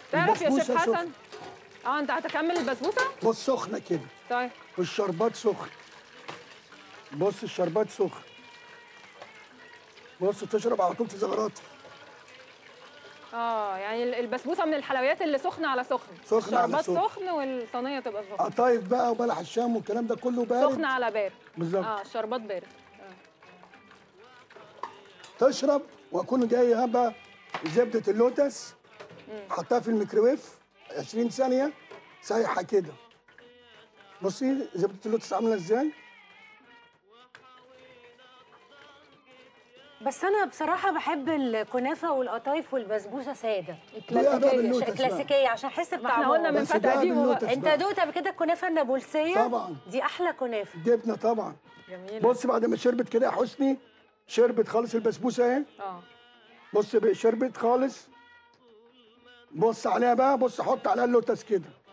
تعرف يا شيف البسبوسة حسن سخنة. اه انت هتكمل البسبوسه بص سخنه كده طيب والشربات سخن بص الشربات سخن بص تشرب على طول في زغرات اه يعني ال- البسبوسه من الحلويات اللي سخنه على سخن سخنة على الشربات سخن. سخن والصينيه تبقى سخنه قطايف بقى وبلح الشام والكلام ده كله بارد سخنه على بارد بالظبط اه الشربات بارد تشرب واكون جاي هبه زبده اللوتس حطها في الميكروويف 20 ثانيه سايحه كده بصي زبده اللوتس عامله ازاي بس انا بصراحه بحب الكنافه والقطايف والبسبوسه ساده دوقها بقى كلاسيكية. باللوتس بقى. كلاسيكيه عشان احس ما احنا قلنا بطعمها من بس فتره ده دي باللوتس. وهو- انت بقى. دوقت قبل كده الكنافه النابلسيه طبعا دي احلى كنافه جبنه طبعا جميل بص بعد ما شربت كده يا حسني شربت خالص البسبوسه اهي اه بص بقى شربت خالص بص عليها بقى بص حط عليها اللوتس كده